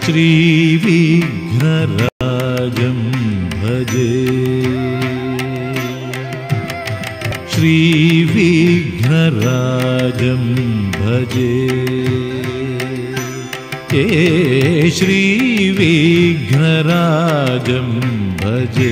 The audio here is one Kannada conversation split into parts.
श्रीविघ्नराजं भजे श्रीविघ्नराजं भजे ए श्रीविघ्नराजं भजे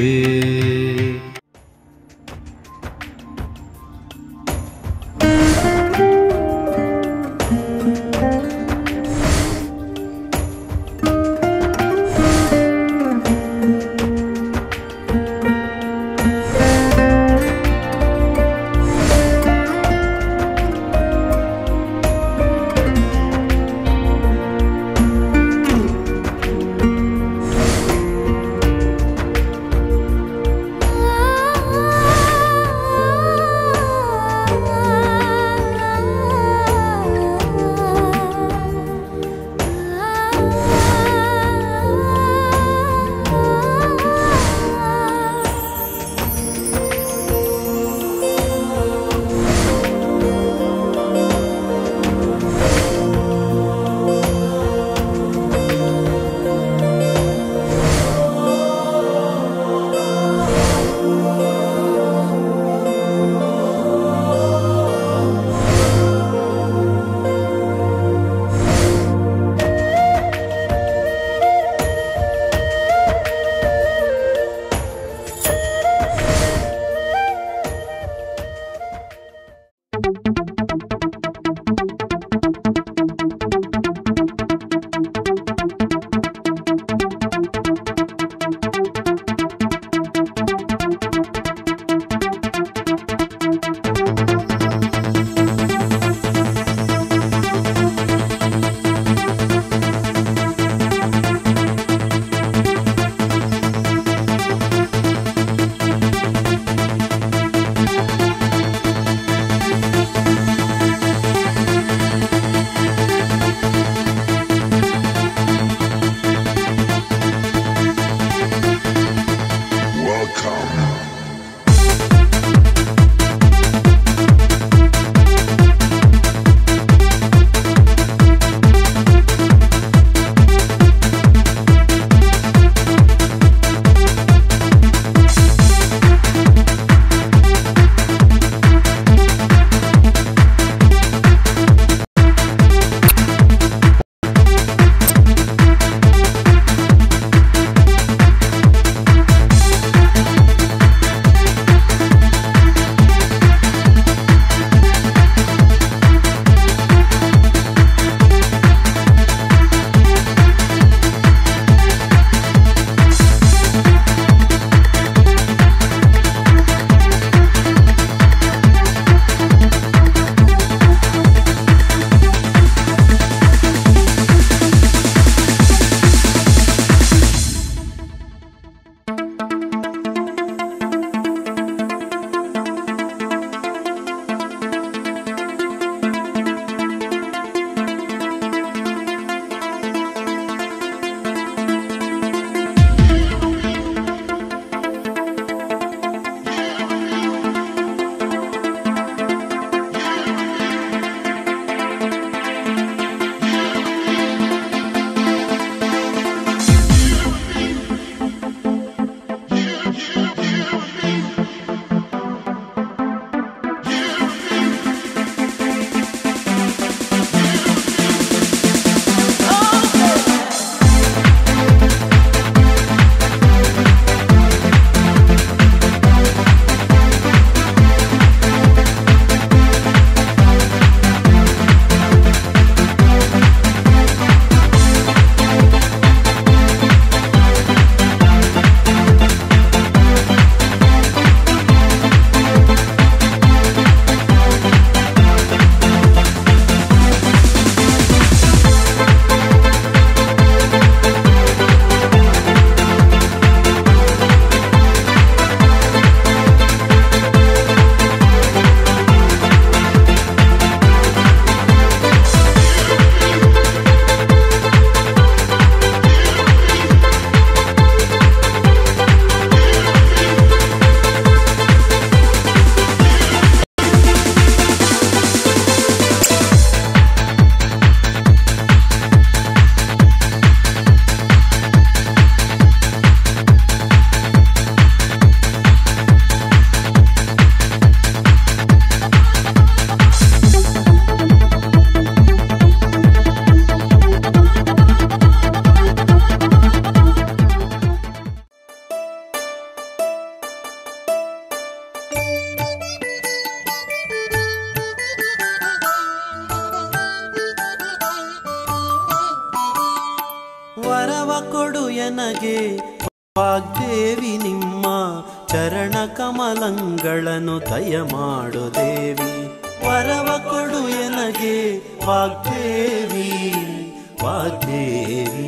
ಕೊಡು ಎನಗೆ ವಾಗ್ದೇವಿ ನಿಮ್ಮ ಚರಣ ಕಮಲಂಗಳನ್ನು ದಯ ಮಾಡು ದೇವಿ ವರವ ಕೊಡು ಎನಗೆ ವಾಗ್ದೇವಿ ವಾಗ್ದೇವಿ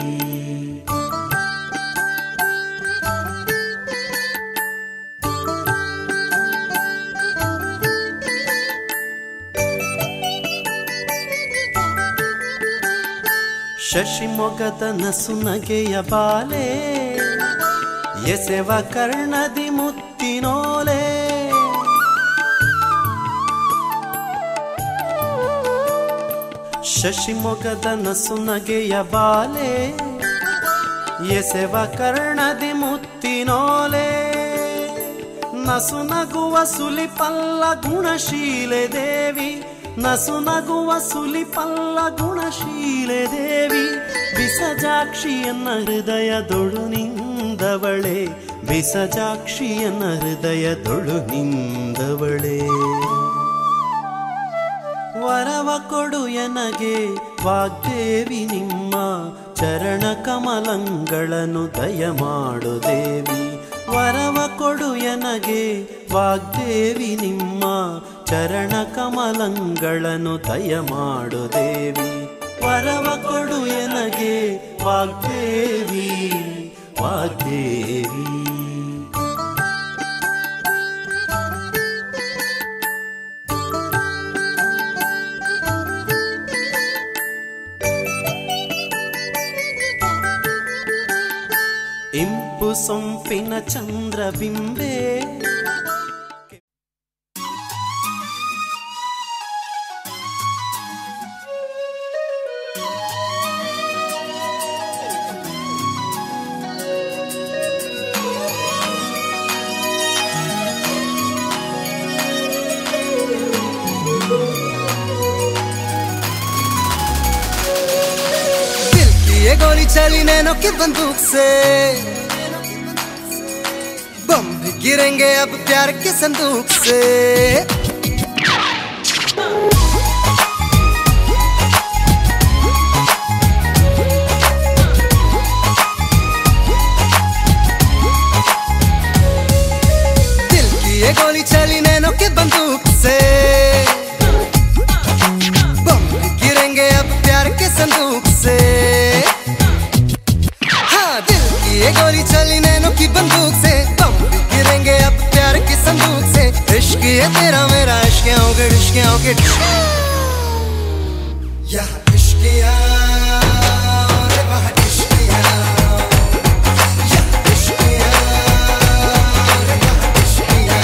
ಶಶಿಮೊಗದ ನಸುನಗೆಯ ಬಾಲೆ ಎಸೆವ ಕರ್ಣದಿ ಮುತ್ತಿನೋಲೆ ಶಶಿಮೊಗದ ನಸುನಗೆಯ ಬಾಲೆ ಎಸೆವ ಕರ್ಣದಿ ಮುತ್ತಿನೋಲೆ ನಸು ನಗುವ ಸುಲಿಪಲ್ಲ ಗುಣಶೀಲೆ ದೇವಿ ನಸು ನಗುವ ಸುಲಿಪಲ್ಲ ಗುಣಶೀಲೆ ದೇವಿ ಬಿಸಜಾಕ್ಷಿಯನ್ನ ಹೃದಯದೊಳು ನಿಂದವಳೆ ಬಿಸಜಾಕ್ಷಿಯನ್ನ ಹೃದಯದೊಳು ನಿಂದವಳೆ ವರವ ಕೊಡು ಎನಗೆ ವಾಗ್ದೇವಿ ನಿಮ್ಮ ಚರಣ ಕಮಲಂಗಳನ್ನು ದಯ ಮಾಡು ದೇವಿ ವರವ ಕೊಡು ಎನಗೆ ವಾಗ್ದೇವಿ ನಿಮ್ಮ ಚರಣ ಕಮಲಂಗಳನ್ನು ದಯ ಮಾಡು ದೇವಿ ವರವ ಕೊಡು ಎನಗೆ ವಾಗ್ದೇವಿ ವಾಗ್ದೇವಿ ಇಂಪು ಸೊಂಪಿನ ಚಂದ್ರಬಿಂಬೆ दिल की ये गोली चली नैनो की बंदूक से बम भी गिरेंगे अब प्यार के संदूक से दिल की ये गोली चली नैनो की बंदूक से बम भी गिरेंगे अब प्यार के संदूक से हाँ दिल की ये गोली चली नैनो की बंदूक से बम भी गिरेंगे अब प्यार के संदूक से इश्क ये तेरा मेरा इश्क आओगे इश्क आओगे यह इश्किया रे वह इश्किया यह इश्किया रे वह इश्किया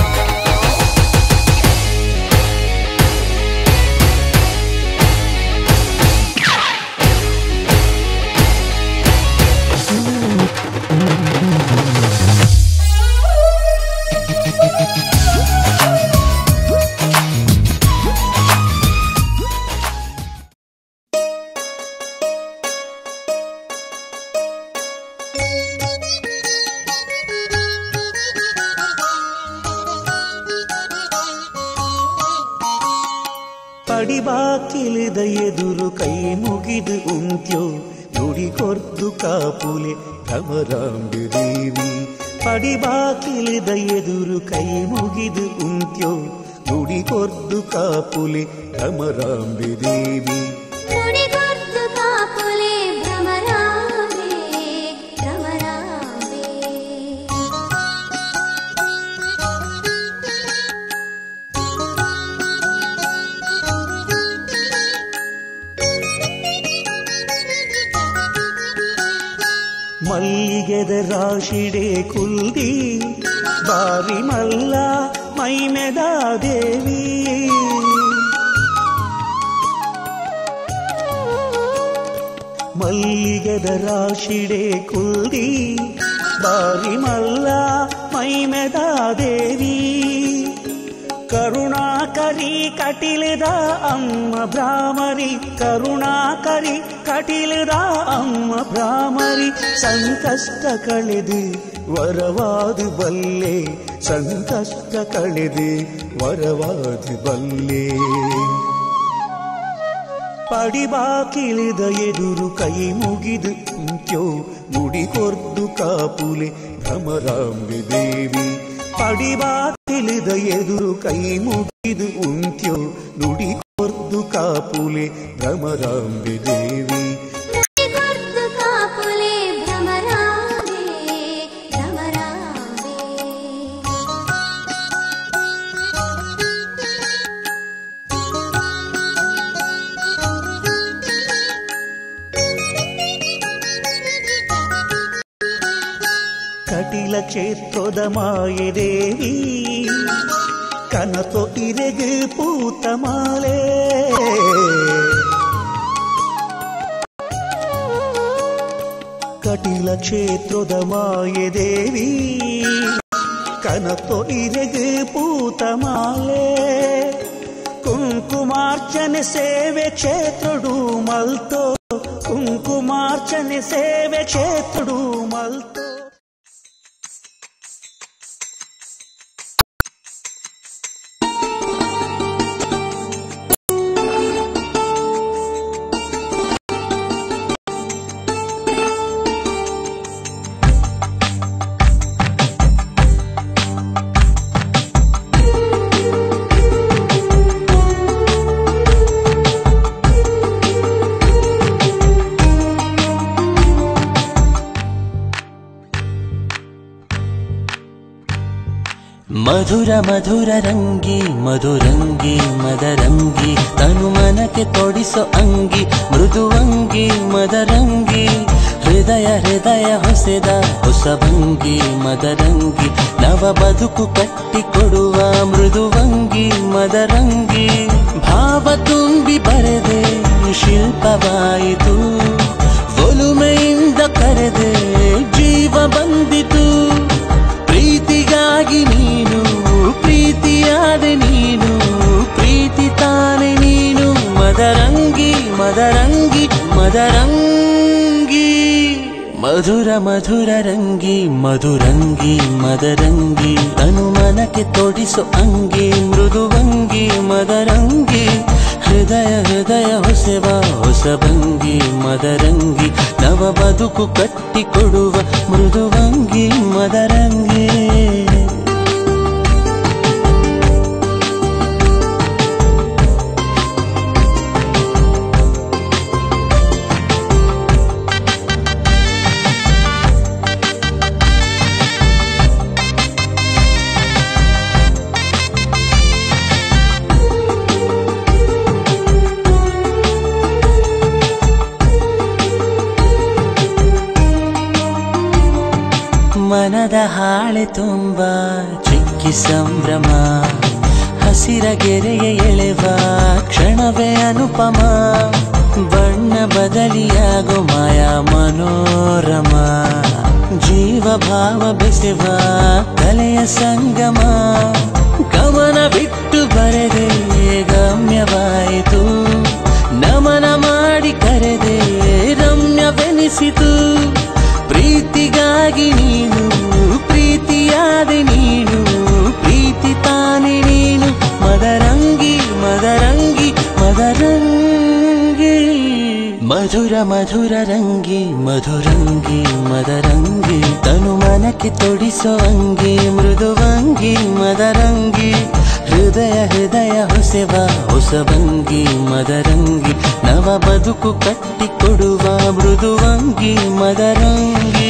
ಪಡಿಬಾಕಿಲಿದ ಎದುರು ಕೈ ಮುಗಿದು ಉಂತ್ಯೋ ನುಡಿಗೊರ್ದು ಕಾಪುಲೆ ಭ್ರಮರಾಂಬಿ ದೇವಿ ಪಡಿಬಾಕಿಲಿದ ಎದುರು ಕೈ ಮುಗಿದು ಉಂತ್ಯೋ ನುಡಿಗೊರ್ದು ಕಾಪುಲೆ ಭ್ರಮರಾಂಬಿ ದೇವಿ ನುಡಿಗೊರ್ದು ಕಾಪುಲೆ ಭ್ರಮರಾಂಬೆ ಭ್ರಮರಾಂಬೆ ಮಲ್ಲಿಗೆದ ರಾಶಿಡೆ ಕುಲ್ದಿ ಬಾರಿ ಮಲ್ಲ ಮೈಮೆದ ದೇವಿ ಮಲ್ಲಿಗೆದ ರಾಶಿಡೆ ಕುಲ್ದಿ ಬಾರಿ ಮಲ್ಲ ಮೈಮೆದ ದೇವಿ ಕರುಣಾಕರಿ ಕಟಿಲದ ಅಮ್ಮ ಭ್ರಾಮರಿ ಕರುಣಾಕರಿ ಕಟಿಲದ ಅಮ್ಮ ಭ್ರಾಮರಿ ಸಂಕಷ್ಟ ಕಳೆದು ವರವಾದು ಬಲ್ಲೆ ಸಂಕಷ್ಟ ಕಳೆದು ವರವಾದು ಬಲ್ಲೆ ಪಡಿಬಾಕಿಳಿದ ಎದುರು ಕೈ ಮುಗಿದು ಉಂತ್ಯೋ ನುಡಿಕೊರ್ದು ಕಾಪುಲೆ ಭ್ರಮರಾಂಬೆ ದೇವಿ ಪಡಿಬಾಕಿಳಿದ ಎದುರು ಕೈ ಮುಗಿದು ಉಂತ್ಯೋ ನುಡಿಕೊರ್ದು ಕಾಪುಲೆ ಭ್ರಮರಾಂಬೆ ದೇವಿ ನುಡಿಗೊರ್ದು ಕಾಪುಲೆ ಭ್ರಮರಾಂಬೆ ಭ್ರಮರಾಂಬೆ ಕಟಿಲ ಕ್ಷೇತ್ರದ ಮಾಯೆ ದೇವಿ ಕನತೊ ಇರೆಗೆ ಪೂತ ಮಾಲೆ ಕಟಿಲ ಕ್ಷೇತ್ರದ ಮಾಯೆ ದೇವಿ ಕನತೊ ಇರೆಗೆ ಪೂತ ಮಾಲೆ ಕುಂಕುಮಾರ್ಚನೆ ಸೇವೆ ಕ್ಷೇತ್ರಡು ಮಲ್ತೋ ಕುಂಕುಮಾರ್ಚನೆ ಸೇವೆ ಕ್ಷೇತ್ರಡು ಮಲ್ತೋ ಮಧುರ ಮಧುರ ರಂಗಿ ಮಧುರಂಗಿ ಮದರಂಗಿ ತನು ಮನಕ್ಕೆ ತೊಡಿಸೋ ಅಂಗಿ ಮೃದುವಂಗಿ ಮದರಂಗಿ ಹೃದಯ ಹೃದಯ ಹೊಸೆದ ಹೊಸಭಂಗಿ ಮದರಂಗಿ ನವ ಬದುಕು ಕಟ್ಟಿಕೊಡುವ ಮೃದುವಂಗಿ ಮದರಂಗಿ ಭಾವ ತುಂಬಿ ಬರೆದೆ ಶಿಲ್ಪವಾಯಿತು ಒಲುಮೆಯಿಂದ ಕರೆದೆ ಜೀವ ಬಂದಿತು ಪ್ರೀತಿಗಾಗಿ ನೀನು ಪ್ರೀತಿಯಾದೆ ನೀನು ಪ್ರೀತಿ ತಾನೆ ನೀನು ಮದರಂಗಿ ಮದರಂಗಿ ಮದರಂಗಿ ಮಧುರ ಮಧುರ ರಂಗಿ ಮಧುರಂಗಿ ಮದರಂಗಿ ತನು ಮನಕ್ಕೆ ತೊಡಿಸೋ ಅಂಗಿ ಮೃದುವಂಗಿ ಮದರಂಗಿ ಹೃದಯ ಹೃದಯ ಹೊಸವ ಹೊಸಭಂಗಿ ಮದರಂಗಿ ನವ ಬದುಕು ಕಟ್ಟಿಕೊಡುವ ಮೃದುವಂಗಿ ಮದರಂಗಿ ಮನದ ಹಾಳೆ ತುಂಬ ಚಿಕ್ಕಿ ಸಂಭ್ರಮ ಹಸಿರ ಗೆರೆಯ ಎಳೆವ ಕ್ಷಣವೇ ಅನುಪಮ ಬಣ್ಣ ಬದಲಿಯಾಗೋ ಮಾಯಾ ಮನೋರಮ ಜೀವ ಭಾವ ಬೆಸೆವ ಕಲೆಯ ಸಂಗಮ ಗಮನ ಬಿಟ್ಟು ಬರೆದೆ ಗಮ್ಯವಾಯಿತು ನಮನ ಮಾಡಿ ಕರೆದೆ ರಮ್ಯವೆನಿಸಿತು ಪ್ರೀತಿಗಾಗಿ ನೀನು ಪ್ರೀತಿಯಾದೆ ನೀನು ಪ್ರೀತಿ ತಾನೆ ನೀನು ಮದರಂಗಿ ಮದರಂಗಿ ಮದರಂಗಿ ಮಧುರ ಮಧುರ ರಂಗಿ ಮಧುರಂಗಿ ಮದರಂಗಿ ತನು ಮನಕ್ಕೆ ತೊಡಿಸೋ ಅಂಗಿ ಮೃದುವಂಗಿ ಮದರಂಗಿ ಹೃದಯ ಹೃದಯ ಹೊಸೆವ ಹೊಸಭಂಗಿ ಮದರಂಗಿ ನವ ಬದುಕು ಕಟ್ಟಿಕೊಡುವ ಮೃದುವಂಗಿ ಮದರಂಗಿ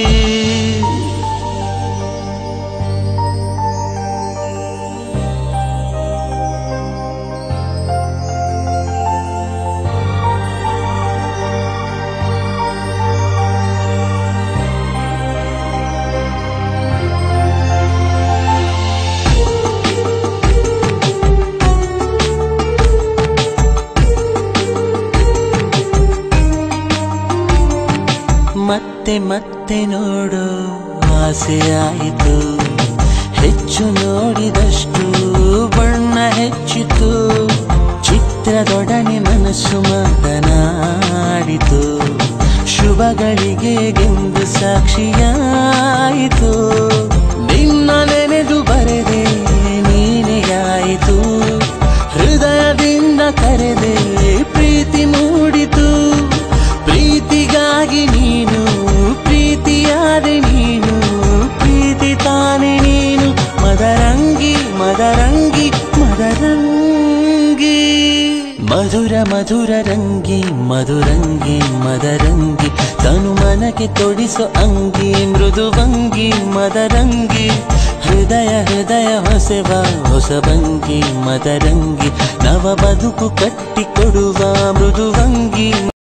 ಮತ್ತೆ ಮತ್ತೆ ನೋಡು ಆಸೆಯಾಯಿತು ಹೆಚ್ಚು ನೋಡಿದಷ್ಟು ಬಣ್ಣ ಹೆಚ್ಚಿತು ಚಿತ್ರದೊಡನೆ ಮನಸ್ಸು ಮಾತನಾಡಿತು ಶುಭಗಳಿಗೆ ಗೆಂದು ಸಾಕ್ಷಿಯಾಯಿತು ನಿನ್ನ ನೆನೆದು ಬರೆದೆ ನೀನೆಯಾಯಿತು ಹೃದಯದಿಂದ ಕರೆದೆ ಪ್ರೀತಿ ಮೂಡಿ ಮಧುರ ರಂಗಿ ಮಧುರಂಗಿ ಮದರಂಗಿ ತನು ಮನಕ್ಕೆ ತೊಡಿಸೋ ಅಂಗಿ ಮೃದುವಂಗಿ ಮದರಂಗಿ ಹೃದಯ ಹೃದಯ ಹೊಸವ ಹೊಸಭಂಗಿ ಮದರಂಗಿ ನವ ಬದುಕು ಕಟ್ಟಿಕೊಡುವ ಮೃದುವಂಗಿ